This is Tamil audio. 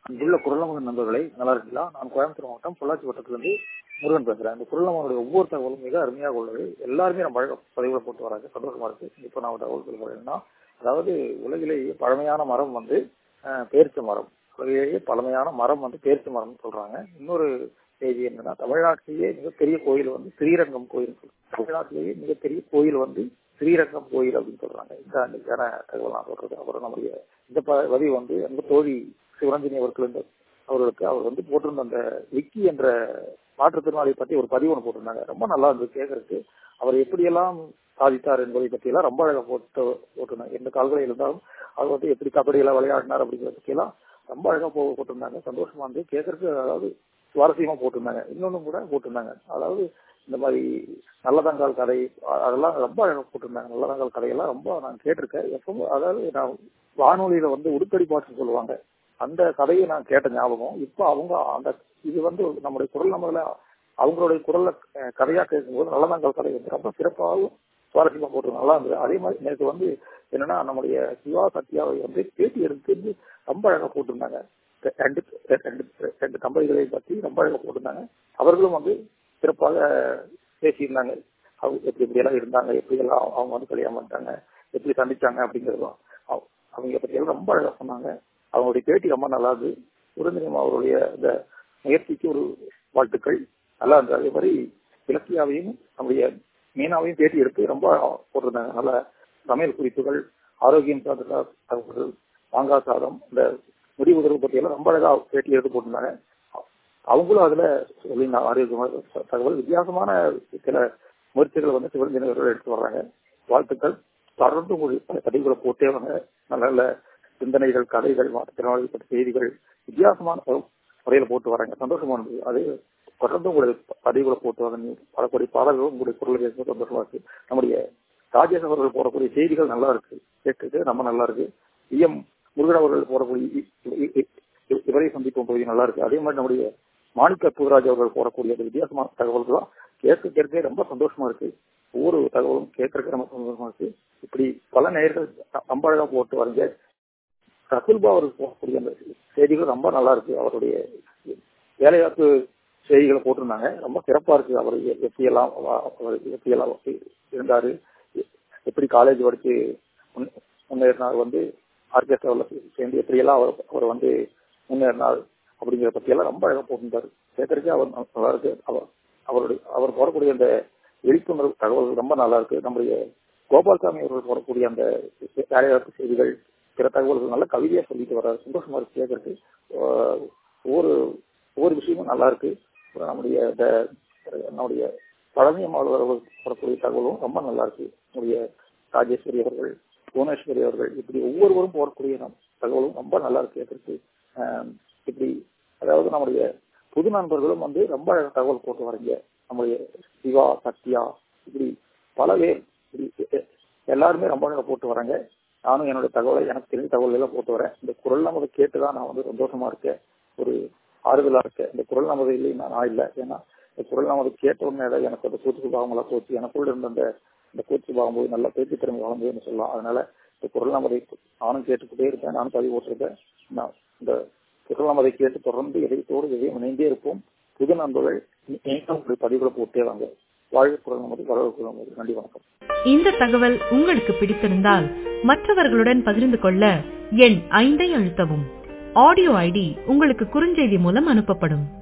அன்புள்ள குரலமகன் நண்பர்களை நல்லா இருக்கீங்களா நான் கோயம்புத்தூர் மாவட்டம் பொள்ளாச்சி வட்டத்திலிருந்து முருகன் பேசுறேன் இந்த குரலமகனுடைய ஒவ்வொரு தகவலும் மிக அருமையாக உள்ளது எல்லாருமே நம்ம அழகா பதிவுல போட்டு வராங்க சந்தோஷமா இருக்கு இப்போ நான் ஒரு தகவல் சொல்ல போறேன்னா அதாவது உலகிலேயே பழமையான மரம் வந்து அஹ், பேரிச்ச மரம் உலகிலேயே பழமையான மரம் வந்து பேரிச்ச மரம்னு சொல்றாங்க இன்னொரு செய்தி என்னன்னா தமிழ்நாட்டிலேயே மிகப்பெரிய கோயில் வந்து ஸ்ரீரங்கம் கோயில் தமிழ்நாட்டிலேயே மிகப்பெரிய கோயில் வந்து ஸ்ரீரங்கம் கோயில் அப்படின்னு சொல்றாங்க இந்த அன்னைக்கான தகவல் நான் சொல்றது அப்புறம் நம்முடைய இந்த ப- பதிவு வந்து அந்த தோழி சிவரஞ்சனி அவர்கள் இந்த அவர்களுக்கு அவர் வந்து போட்டிருந்த அந்த விக்கி என்ற மாற்றுத்திறனாளி பத்தி ஒரு பதிவு ஒன்று போட்டிருந்தாங்க ரொம்ப நல்லா இருந்தது கேட்கறதுக்கு அவர் எப்படியெல்லாம் சாதித்தார் என்பதை பற்றி எல்லாம் ரொம்ப அழகா போட்டு போட்டிருந்தாங்க எந்த கால்களில் இருந்தாலும் அவர் வந்து எப்படி கபடி எல்லாம் விளையாடினார் அப்படிங்கிறத பத்தி எல்லாம் ரொம்ப அழகா போ போட்டிருந்தாங்க சந்தோஷமா இருந்து கேட்கறதுக்கு அதாவது சுவாரஸ்யமா போட்டிருந்தாங்க இன்னொன்னு கூட போட்டிருந்தாங்க அதாவது இந்த மாதிரி நல்லதங்கால் கதை அ- அதெல்லாம் ரொம்ப அழகா போட்டிருந்தாங்க நல்லதங்கால் கதையெல்லாம் ரொம்ப நான் கேட்டிருக்கேன் எப்பவும் அதாவது நான் வானொலியில வந்து உடுக்கடி பாட்டு சொல்லுவாங்க அந்த கதையை நான் கேட்ட ஞாபகம் இப்போ அவங்க அந்த இது வந்து நம்முடைய குரல் நம்மள அவங்களுடைய குரல்ல அஹ், கதையா கேட்கும்போது நல்லதங்கால் கதை வந்து ரொம்ப சிறப்பாகவும் சுவாரஸ்யமா போட்டு நல்லா இருந்தது அதே மாதிரி நேற்று வந்து என்னன்னா நம்முடைய சிவா சத்யாவை வந்து பேட்டி எடுத்து ரொம்ப அழகா போட்டிருந்தாங்க ரெ- ரெண்டு ரெண்டு ரெண்டு தம்பதிகளை பத்தி ரொம்ப அழகா போட்டிருந்தாங்க அவர்களும் வந்து சிறப்பாக பேசியிருந்தாங்க அவங்க எப்படி எப்படி எல்லாம் இருந்தாங்க எப்படி எல்லாம் அவங்க வந்து கல்யாணம் பண்ணிட்டாங்க எப்படி சந்திச்சாங்க அப்படிங்கறதும் அவ- அவங்க பத்தி எல்லாம் ரொம்ப அழகா சொன்னாங்க அவங்களுடைய பேட்டி ரொம்ப நல்லா இருந்தது சுரந்திரம் அவருடைய இந்த முயற்சிக்கு ஒரு வாழ்த்துக்கள் நல்லா இருந்தது அதே மாதிரி இலக்கியாவையும் நம்முடைய மீனாவையும் பேட்டி எடுத்து ரொம்ப போட்டிருந்தாங்க நல்ல சமையல் குறிப்புகள் ஆரோக்கியம் சார்ந்த தகவல்கள் மாங்காய் சாதம் இந்த முடிவுதல் பத்தி எல்லாம் ரொம்ப அழகா பேட்டி எடுத்து போட்டிருந்தாங்க அவங்களும் அதுல சொல்லி ஆரோக்கியமான தகவல் வித்தியாசமான சில முயற்சிகளை வந்து சிவரஞ்சனர்கள் எடுத்து வர்றாங்க வாழ்த்துக்கள் தொடர்ந்து உங்களுடைய பதிவுகளை போட்டே வாங்க நல்ல நல்ல சிந்தனைகள் கதைகள் மாற்றுத்திறனாளி பற்றிய செய்திகள் வித்தியாசமான ப- முறையில போட்டு வராங்க சந்தோஷமா இருந்தது அது தொடர்ந்து உங்களுடைய பதிவுகளை போட்டு வாங்க நீ வரக்கூடிய பாடல்களும் உங்களுடைய குரல் கேட்க சந்தோஷமா இருக்கு நம்முடைய ராஜேஷ் அவர்கள் போடக்கூடிய செய்திகள் நல்லா இருக்கு கேட்குறது ரொம்ப நல்லா இருக்கு எம் முருகன் அவர்கள் போடக்கூடிய இ- இ- இ- இ- இவரை சந்திப்போம் பகுதி நல்லா இருக்கு அதே மாதிரி நம்முடைய மாணிக்க பூராஜ் அவர்கள் போடக்கூடிய அந்த வித்தியாசமான தகவல்கள் கேட்க கேட்க ரொம்ப சந்தோஷமா இருக்கு ஒவ்வொரு தகவலும் கேட்கறதுக்கு ரொம்ப சந்தோஷமா இருக்கு இப்படி பல நேர்கள் ரொம்ப அழகா போட்டு வரீங்க ரசூல்பா அவர்கள் போடக்கூடிய அந்த செய்திகள் ரொம்ப நல்லா இருக்கு அவருடைய வேலைவாய்ப்பு செய்திகளை போட்டிருந்தாங்க ரொம்ப சிறப்பா இருக்கு அவர் எ- எப்படியெல்லாம் வ- அவர் எப்படியெல்லாம் இருந்தாரு எ- எப்படி காலேஜ் படிச்சு முன்- முன்னேறினார் வந்து ஆர்கெஸ்ட்ராவில் சேர்ந்து எப்படியெல்லாம் அவர் அவர் வந்து முன்னேறினார் அப்படிங்கிற பற்றியெல்லாம் ரொம்ப அழகா போட்டிருந்தாரு கேட்கறதுக்கே அவர் ந- நல்லா இருக்கு அவர் அவருடைய அவர் போடக்கூடிய அந்த விழிப்புணர்வு தகவல்கள் ரொம்ப நல்லா இருக்கு நம்முடைய கோபால்சாமி அவர்கள் போடக்கூடிய அந்த வேலைவாய்ப்பு செய்திகள் பிற தகவல்கள் நல்ல கவிதையா சொல்லிட்டு வர்றாரு சந்தோஷமா இருக்கு கேட்கறதுக்கு ஆஹ் ஒவ்வொரு ஒவ்வொரு விஷயமும் நல்லா இருக்கு அப்புறம் நம்முடைய இந்த நம்முடைய பழனியம் அவர்கள் போடக்கூடிய தகவலும் ரொம்ப நல்லா இருக்கு நம்முடைய ராஜேஸ்வரி அவர்கள் புவனேஸ்வரி அவர்கள் இப்படி ஒவ்வொருவரும் போடக்கூடிய நம் தகவலும் ரொம்ப நல்லா இருக்கு கேட்கறதுக்கு ஆஹ் இப்படி அதாவது நம்முடைய புது நண்பர்களும் வந்து ரொம்ப அழகா தகவல் போட்டு வரீங்க நம்முடைய சிவா சத்யா இப்படி பல பேர் இப்படி எ- எல்லாருமே ரொம்ப அழகா போட்டு வராங்க நானும் என்னோட தகவலை எனக்கு தெரிஞ்ச தகவல் எல்லாம் போட்டு வரேன் இந்த குரல் நமது கேட்டுதான் நான் வந்து சந்தோஷமா இருக்கேன் ஒரு ஆறுதலா இருக்கேன் இந்த குரல் நமது இல்லைன்னா நான் இல்லை ஏன்னா இந்த குரல் நமது கேட்ட உடனே தான் எனக்கு அந்த கூச்சு பாவங்களா போச்சு எனக்குள்ள இருந்த அந்த இந்த கூச்சு பாவம் போது நல்ல பேச்சு திறமை வளர்ந்ததுன்னு சொல்லலாம் அதனால இந்த குரல் நமதை நானும் கேட்டுக்கிட்டே இருப்பேன் நானும் பதிவு போட்டிருக்கேன் நான் இந்த குரல் நமதை கேட்டு தொடர்ந்து இதயத்தோடு இதையும் இணைந்தே இருப்போம் புது நண்பர்கள் நீங்களும் உங்களுடைய பதிவுகளை போட்டே வாங்க வாழ்வு குரல் நமது வரவு குரல் நமது நன்றி வணக்கம் இந்த தகவல் உங்களுக்கு பிடித்திருந்தால் மற்றவர்களுடன் பகிர்ந்து கொள்ள எண் ஐந்தை அழுத்தவும் ஆடியோ ஐடி உங்களுக்கு குறுஞ்செய்தி மூலம் அனுப்பப்படும்